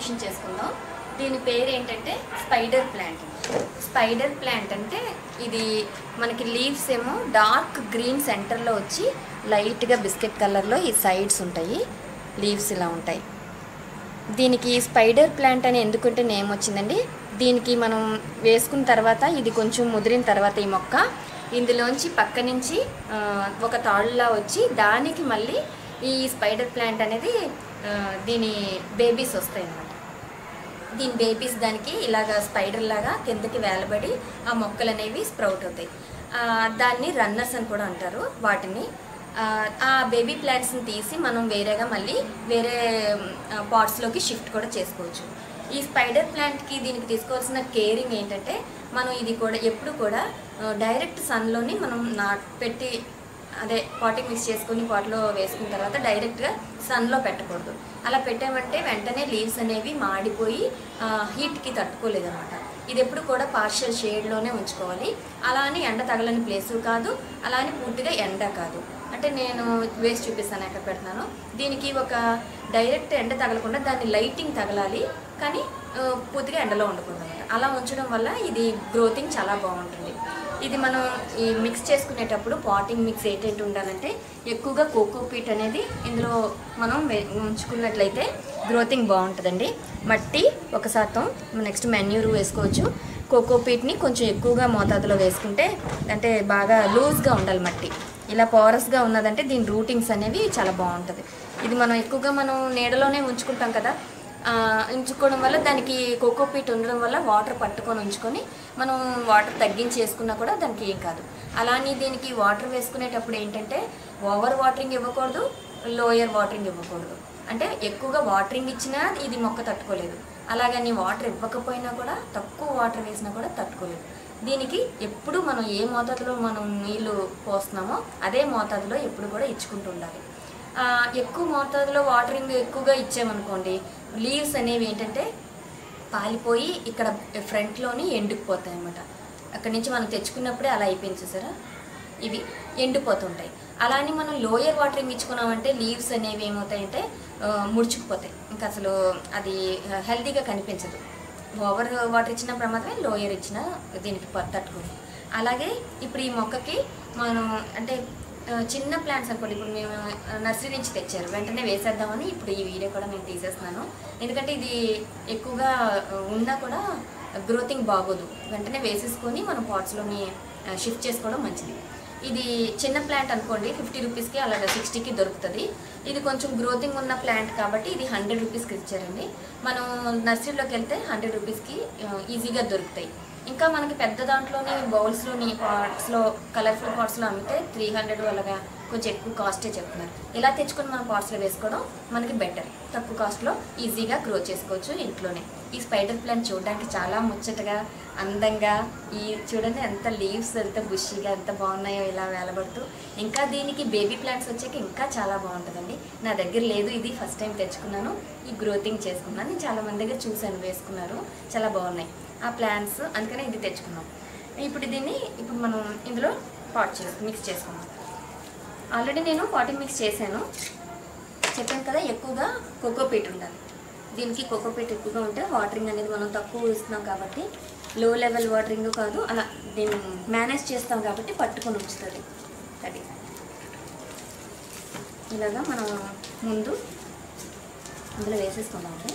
identification చేసుకుందాం దీని పేరు ఏంటంటే స్పైడర్ ప్లాంట్ స్పైడర్ ప్లాంట్ అంటే ఇది మనకి లీవ్స్ ఏమో డార్క్ గ్రీన్ సెంటర్లో వచ్చి లైట్గా బిస్కెట్ కలర్లో ఈ సైడ్స్ ఉంటాయి లీవ్స్ ఇలా ఉంటాయి దీనికి స్పైడర్ ప్లాంట్ అని ఎందుకంటే నేమ్ వచ్చిందండి దీనికి మనం వేసుకున్న తర్వాత ఇది కొంచెం ముదిరిన తర్వాత ఈ మొక్క ఇందులోంచి పక్క నుంచి ఆ, ఒక తాళ్ళలా వచ్చి దానికి మళ్ళీ ఈ స్పైడర్ ప్లాంట్ అనేది ఆ, దీని బేబీస్ వస్తాయి అన్నమాట దీని బేబీస్ దానికి ఇలాగ స్పైడర్ లాగా కిందకి వేలబడి ఆ మొక్కలు అనేవి స్ప్రౌట్ అవుతాయి ఆ, దాన్ని రన్నర్స్ అని కూడా అంటారు వాటిని ఆ, ఆ బేబీ ప్లాంట్స్ని తీసి మనం వేరేగా మళ్ళీ వేరే పాట్స్లోకి షిఫ్ట్ కూడా చేసుకోవచ్చు ఈ స్పైడర్ ప్లాంట్కి దీనికి తీసుకోవాల్సిన కేరింగ్ ఏంటంటే మనం ఇది కూడా ఎప్పుడు కూడా డైరెక్ట్ సన్లోని మనం నాట్ పెట్టి అదే పాటింగ్ మిక్స్ చేసుకుని పాట్లో వేసుకున్న తర్వాత డైరెక్ట్గా సన్లో పెట్టకూడదు అలా పెట్టామంటే వెంటనే లీవ్స్ అనేవి మాడిపోయి హీట్కి తట్టుకోలేదు అనమాట ఇది ఎప్పుడు కూడా పార్షియల్ షేడ్లోనే ఉంచుకోవాలి అలా అని ఎండ తగలని ప్లేసు కాదు అలా అని పూర్తిగా ఎండ కాదు అంటే నేను వేసి చూపిస్తాను ఎక్కడ పెడుతున్నాను దీనికి ఒక డైరెక్ట్ ఎండ తగలకుండా దాన్ని లైటింగ్ తగలాలి కానీ ఆ, పూర్తిగా ఎండలో ఉండకూడదు అనమాట అలా ఉంచడం వల్ల ఇది గ్రోతింగ్ చాలా బాగుంటుంది ఇది మనం ఈ మిక్స్ చేసుకునేటప్పుడు పాటింగ్ మిక్స్ ఏంటంటే ఉండాలంటే ఎక్కువగా కోకో పీట్ అనేది ఇందులో మనం వే- ఉంచుకున్నట్లయితే గ్రోతింగ్ బాగుంటుందండి మట్టి ఒక శాతం నెక్స్ట్ మెన్యూర్ వేసుకోవచ్చు కోకో పీట్ని కొంచెం ఎక్కువగా మోతాదులో వేసుకుంటే అంటే బాగా లూజ్గా ఉండాలి మట్టి ఇలా పోరస్గా ఉన్నదంటే దీని రూటింగ్స్ అనేవి చాలా బాగుంటుంది ఇది మనం ఎక్కువగా మనం నీడలోనే ఉంచుకుంటాం కదా ఆ, ఉంచుకోవడం వల్ల దానికి కోకో పీట్ ఉండడం వల్ల వాటర్ పట్టుకొని ఉంచుకొని మనం వాటర్ తగ్గించి వేసుకున్నా కూడా దానికి ఏం కాదు అలానే దీనికి వాటర్ వేసుకునేటప్పుడు ఏంటంటే ఓవర్ వాటరింగ్ ఇవ్వకూడదు లోయర్ వాటరింగ్ ఇవ్వకూడదు అంటే ఎక్కువగా వాటరింగ్ ఇచ్చినా ఇది మొక్క తట్టుకోలేదు అలాగని వాటర్ ఇవ్వకపోయినా కూడా తక్కువ వాటర్ వేసినా కూడా తట్టుకోలేదు దీనికి ఎప్పుడు మనం ఏ మోతాదులో మనం నీళ్లు పోస్తున్నామో అదే మోతాదులో ఎప్పుడు కూడా ఇచ్చుకుంటూ ఉండాలి ఆ, ఎక్కువ మోతాదులో వాటరింగ్ ఎక్కువగా ఇచ్చామనుకోండి లీవ్స్ అనేవి ఏంటంటే పాలిపోయి ఇక్కడ ఫ్రంట్లోని ఎండుకుపోతాయి అన్నమాట అక్కడి నుంచి మనం తెచ్చుకున్నప్పుడే అలా అయిపోయింది చూసారా ఇవి ఎండిపోతుంటాయి అలానే మనం లోయర్ వాటరింగ్ ఇచ్చుకున్నామంటే లీవ్స్ అనేవి ఏమవుతాయంటే ఆ, ముడుచుకుపోతాయి ఇంకా అసలు అది హెల్తీగా కనిపించదు ఓవర్ వాటర్ ఇచ్చిన ప్రమాదమే లోయర్ ఇచ్చిన దీనికి ప- తట్టుకోదు అలాగే ఇప్పుడు ఈ మొక్కకి మనం అంటే ఆ, చిన్న ప్లాంట్స్ అనుకోండి ఇప్పుడు మేము నర్సరీ నుంచి తెచ్చారు వెంటనే వేసేద్దామని ఇప్పుడు ఈ వీడియో కూడా నేను తీసేస్తున్నాను ఎందుకంటే ఇది ఎక్కువగా ఆ, ఉన్నా కూడా గ్రోతింగ్ బాగోదు వెంటనే వేసేసుకొని మనం పాట్స్లోని షిఫ్ట్ చేసుకోవడం మంచిది ఇది చిన్న ప్లాంట్ అనుకోండి ఫిఫ్టీ రూపీస్కి అలాగే సిక్స్టీకి దొరుకుతుంది ఇది కొంచెం గ్రోతింగ్ ఉన్న ప్లాంట్ కాబట్టి ఇది హండ్రెడ్ రూపీస్కి ఇచ్చారండి మనం నర్సరీలోకి వెళ్తే హండ్రెడ్ రూపీస్కి ఈజీగా దొరుకుతాయి ఇంకా మనకి పెద్ద దాంట్లోని బౌల్స్లోని పాట్స్లో కలర్ఫుల్ పాట్స్లో అమ్మితే త్రీ హండ్రెడ్ అలాగా కొంచెం ఎక్కువ కాస్టే చెప్తున్నారు ఇలా తెచ్చుకొని మనం పాట్స్లో వేసుకోవడం మనకి బెటర్ తక్కువ కాస్ట్లో ఈజీగా గ్రో చేసుకోవచ్చు ఇంట్లోనే ఈ స్పైడర్ ప్లాంట్ చూడడానికి చాలా ముచ్చటగా అందంగా ఈ చూడండి ఎంత లీవ్స్ ఎంత బుషీగా ఎంత బాగున్నాయో ఇలా వేలబడుతూ ఇంకా దీనికి బేబీ ప్లాంట్స్ వచ్చాక ఇంకా చాలా బాగుంటుందండి నా దగ్గర లేదు ఇది ఫస్ట్ టైం తెచ్చుకున్నాను ఈ గ్రోతింగ్ చేసుకున్నాను నేను చాలా మంది దగ్గర చూశాను వేసుకున్నారు చాలా బాగున్నాయి ఆ ప్లాంట్స్ అందుకనే ఇది తెచ్చుకున్నాం ఇప్పుడు దీన్ని ఇప్పుడు మనం ఇందులో పాట్ చేసి మిక్స్ చేసుకున్నాం ఆల్రెడీ నేను పాటింగ్ మిక్స్ చేశాను చెప్పాను కదా ఎక్కువగా కోకో పీట్ ఉండాలి దీనికి కోకో పీట్ ఎక్కువగా ఉంటే వాటరింగ్ అనేది మనం తక్కువ ఇస్తున్నాం కాబట్టి లో లెవెల్ వాటరింగ్ కాదు అలా దీన్ని మేనేజ్ చేస్తాం కాబట్టి పట్టుకొని ఉంచుతుంది అది ఇలాగా మనం ముందు అందులో వేసేసుకుందామండి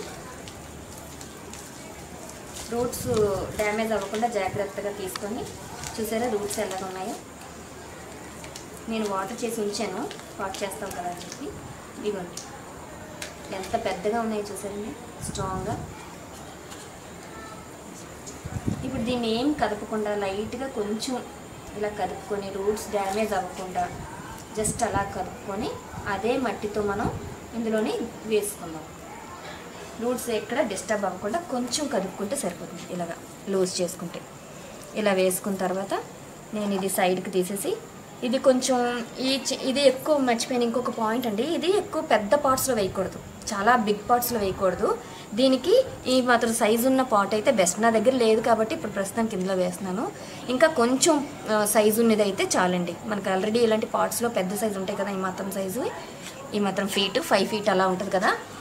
రూట్స్ డ్యామేజ్ అవ్వకుండా జాగ్రత్తగా తీసుకొని చూసారా రూట్స్ ఎలాగ ఉన్నాయో నేను వాటర్ చేసి ఉంచాను వాట్ చేస్తాం కదా అని చెప్పి ఇదిగోండి ఎంత పెద్దగా ఉన్నాయో చూసారండి స్ట్రాంగ్గా ఇప్పుడు దీన్ని ఏం కదపకుండా లైట్గా కొంచెం ఇలా కదుపుకొని రూట్స్ డ్యామేజ్ అవ్వకుండా జస్ట్ అలా కదుపుకొని అదే మట్టితో మనం ఇందులోని వేసుకుందాం రూట్స్ ఎక్కడ డిస్టర్బ్ అవ్వకుండా కొంచెం కదుపుకుంటే సరిపోతుంది ఇలాగా లూజ్ చేసుకుంటే ఇలా వేసుకున్న తర్వాత నేను ఇది సైడ్కి తీసేసి ఇది కొంచెం ఈ చి- ఇది ఎక్కువ మర్చిపోయిన ఇంకొక పాయింట్ అండి ఇది ఎక్కువ పెద్ద పార్ట్స్లో వేయకూడదు చాలా బిగ్ పార్ట్స్లో వేయకూడదు దీనికి ఈ మాత్రం సైజు ఉన్న పాట్ అయితే బెస్ట్ నా దగ్గర లేదు కాబట్టి ఇప్పుడు ప్రస్తుతానికి ఇందులో వేస్తున్నాను ఇంకా కొంచెం సైజు ఉన్నది అయితే చాలండి మనకు ఆల్రెడీ ఇలాంటి పార్ట్స్లో పెద్ద సైజు ఉంటాయి కదా ఈ మాత్రం సైజు ఈ మాత్రం ఫీట్ ఫైవ్ ఫీట్ అలా ఉంటుంది కదా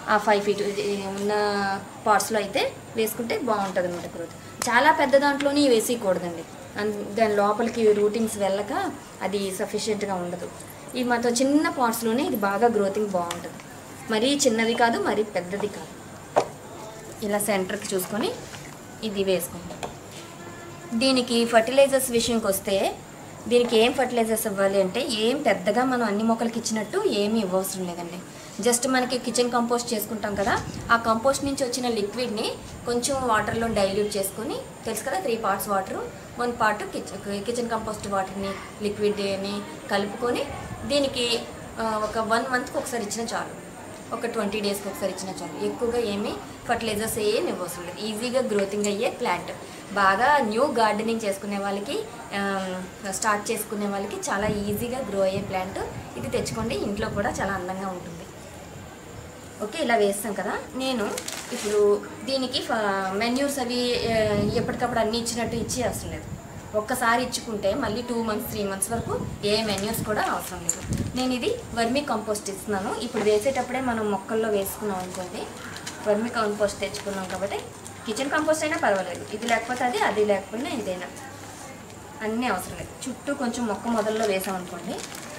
ఆ ఫైవ్ ఫీట్ ఉన్న పాట్స్లో అయితే వేసుకుంటే బాగుంటుంది అనమాట గ్రోత్ చాలా పెద్ద దాంట్లోనే వేసేయకూడదండి అన్- దాని లోపలికి రూటింగ్స్ వెళ్ళక అది సఫిషియెంట్గా ఉండదు ఈ మాత్రం చిన్న పాట్స్లోనే ఇది బాగా గ్రోతింగ్ బాగుంటుంది మరీ చిన్నది కాదు మరీ పెద్దది కాదు ఇలా సెంటర్కి చూసుకొని ఇది వేసుకుంటాం దీనికి ఫర్టిలైజర్స్ విషయంకి వస్తే దీనికి ఏం ఫర్టిలైజర్స్ ఇవ్వాలి అంటే ఏం పెద్దగా మనం అన్ని మొక్కలకి ఇచ్చినట్టు ఏమీ ఇవ్వవసరం లేదండి జస్ట్ మనకి కిచెన్ కంపోస్ట్ చేసుకుంటాం కదా ఆ కంపోస్ట్ నుంచి వచ్చిన లిక్విడ్ని కొంచెం వాటర్లో డైల్యూట్ చేసుకొని తెలుసు కదా three parts water one part kitchen kitchen compost వాటర్ని లిక్విడ్ని కలుపుకొని దీనికి ఆ, ఒక వన్ మంత్కి ఒకసారి ఇచ్చిన చాలు ఒక ట్వంటీ డేస్కి ఒకసారి ఇచ్చిన చాలు ఎక్కువగా ఏమీ ఫర్టిలైజర్స్ ఏమి ఇవ్వవసరం లేదు ఈజీగా గ్రోతింగ్ అయ్యే ప్లాంట్ బాగా న్యూ గార్డెనింగ్ చేసుకునే వాళ్ళకి స్టార్ట్ చేసుకునే వాళ్ళకి చాలా ఈజీగా గ్రో అయ్యే ప్లాంట్ ఇది తెచ్చుకోండి ఇంట్లో కూడా చాలా అందంగా ఉంటుంది ఓకే ఇలా వేస్తాం కదా నేను ఇప్పుడు దీనికి మెన్యూర్స్ అవి ఆ, ఎప్పటికప్పుడు అన్నీ ఇచ్చినట్టు ఇచ్చి అవసరం లేదు ఒక్కసారి ఇచ్చుకుంటే మళ్ళీ టూ మంత్స్ త్రీ మంత్స్ వరకు ఏ మెన్యూస్ కూడా అవసరం లేదు నేను ఇది వర్మీ కంపోస్ట్ ఇస్తున్నాను ఇప్పుడు వేసేటప్పుడే మనం మొక్కల్లో వేసుకున్నాం అనుకోండి వర్మీ కంపోస్ట్ తెచ్చుకున్నాం కాబట్టి కిచెన్ కంపోస్ట్ అయినా పర్వాలేదు ఇది లేకపోతే అది అది లేకపోయినా ఇదైనా అన్నీ అవసరం లేదు చుట్టూ కొంచెం మొక్క మొదల్లో వేసాం అనుకోండి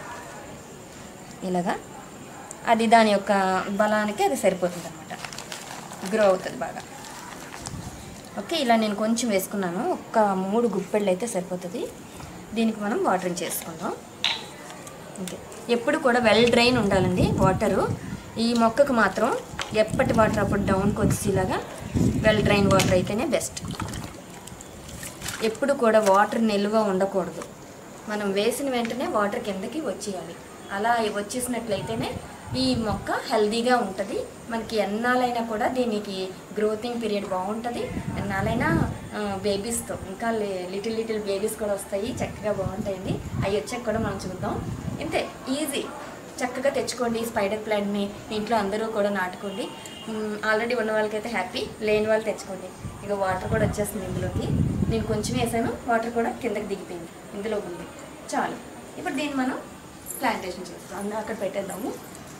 ఇలాగా అది దాని యొక్క బలానికి అది సరిపోతుంది అనమాట గ్రో అవుతుంది బాగా ఓకే ఇలా నేను కొంచెం వేసుకున్నాను ఒక మూడు గుప్పెళ్ళు అయితే సరిపోతుంది దీనికి మనం వాటరింగ్ చేసుకుందాం ఓకే ఎప్పుడు కూడా వెల్ డ్రైన్ ఉండాలండి వాటరు ఈ మొక్కకు మాత్రం ఎప్పటి వాటర్ అప్పుడు డౌన్కి వచ్చేలాగా వెల్ డ్రైన్ వాటర్ అయితేనే బెస్ట్ ఎప్పుడు కూడా వాటర్ నిల్వ ఉండకూడదు మనం వేసిన వెంటనే వాటర్ కిందకి వచ్చేయాలి అలా వచ్చేసినట్లయితేనే ఈ మొక్క హెల్దీగా ఉంటుంది మనకి ఎన్నాలైనా కూడా దీనికి గ్రోతింగ్ పీరియడ్ బాగుంటుంది ఎన్నాలైనా బేబీస్తో ఇంకా లిటిల్ లిటిల్ బేబీస్ కూడా వస్తాయి చక్కగా బాగుంటాయండి అవి వచ్చాక కూడా మనం చూద్దాం ఇంతే ఈజీ చక్కగా తెచ్చుకోండి ఈ స్పైడర్ ప్లాంట్ని ఇంట్లో అందరూ కూడా నాటుకోండి ఆల్రెడీ ఉన్న వాళ్ళకైతే హ్యాపీ లేని వాళ్ళు తెచ్చుకోండి ఇక వాటర్ కూడా వచ్చేస్తుంది ఇందులోకి నేను కొంచెం వేసాను వాటర్ కూడా కిందకి దిగిపోయింది ఇందులో ఉంది చాలు ఇప్పుడు దీన్ని మనం ప్లాంటేషన్ చేస్తాం అందరూ అక్కడ పెట్టేద్దాము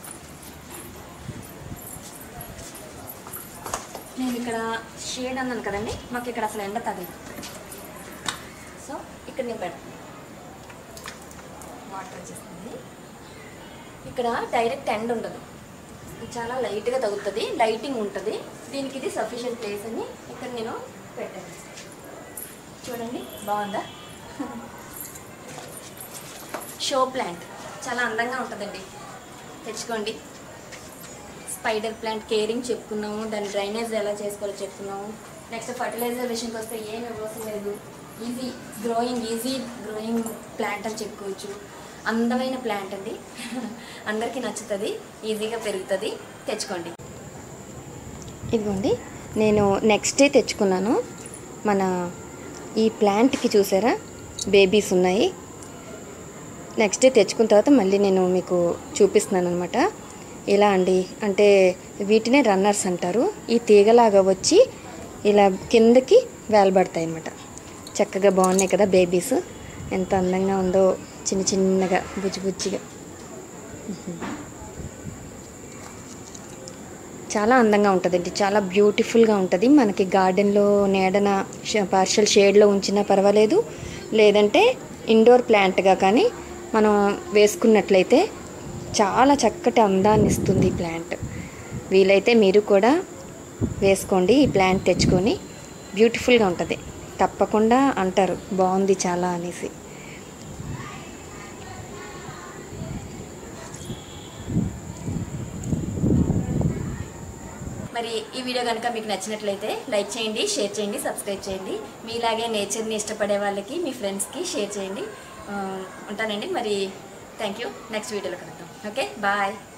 నేను ఇక్కడ షేడ్ అన్నాను కదండి మాకు ఇక్కడ అసలు ఎండ తగదు సో ఇక్కడ నేను పెడతాను వాటర్ వచ్చేస్తుంది ఇక్కడ డైరెక్ట్ ఎండ్ ఉండదు ఇది చాలా లైట్గా తగులుతుంది లైటింగ్ ఉంటుంది దీనికి ఇది సఫిషియెంట్ ప్లేస్ అని ఇక్కడ నేను పెట్టాను చూడండి బాగుందా షో ప్లాంట్ చాలా అందంగా ఉంటుందండి తెచ్చుకోండి స్పైడర్ ప్లాంట్ కేరింగ్ చెప్పుకున్నాము దాని డ్రైనేజ్ ఎలా చేసుకోవాలో చెప్పుకున్నాము నెక్స్ట్ ఫర్టిలైజర్ విషయంకి వస్తే ఏం ఇవ్వసం లేదు easy growing easy growing plant అని చెప్పుకోవచ్చు అందమైన ప్లాంట్ అండి అందరికీ నచ్చుతుంది ఈజీగా పెరుగుతుంది తెచ్చుకోండి ఇదిగోండి నేను నెక్స్ట్ డే తెచ్చుకున్నాను మన ఈ ప్లాంట్కి చూసారా బేబీస్ ఉన్నాయి నెక్స్ట్ డే తెచ్చుకున్న తర్వాత మళ్ళీ నేను మీకు చూపిస్తున్నాను అనమాట ఇలా అండి అంటే వీటినే రన్నర్స్ అంటారు ఈ తీగలాగా వచ్చి ఇలా కిందకి వేలబడతాయి అన్నమాట చక్కగా బాగున్నాయి కదా బేబీస్ ఎంత అందంగా ఉందో చిన్న చిన్నగా బుజ్జి బుజ్జిగా చాలా అందంగా ఉంటుందండి చాలా బ్యూటిఫుల్గా ఉంటుంది మనకి గార్డెన్లో నీడన పార్షల్ షేడ్లో ఉంచినా పర్వాలేదు లేదంటే ఇండోర్ ప్లాంట్గా కానీ మనం వేసుకున్నట్లయితే చాలా చక్కటి అందాన్ని ఇస్తుంది ఈ ప్లాంట్ వీలైతే మీరు కూడా వేసుకోండి ఈ ప్లాంట్ తెచ్చుకొని బ్యూటిఫుల్గా ఉంటుంది తప్పకుండా అంటారు బాగుంది చాలా అనేసి మరి ఈ వీడియో కనుక మీకు నచ్చినట్లయితే లైక్ చేయండి షేర్ చేయండి సబ్స్క్రైబ్ చేయండి మీలాగే నేచర్ని ఇష్టపడే వాళ్ళకి మీ ఫ్రెండ్స్కి షేర్ చేయండి ఆ, ఉంటానండి మరి థ్యాంక్ యూ నెక్స్ట్ వీడియోలో కలుద్దాం ఓకే బాయ్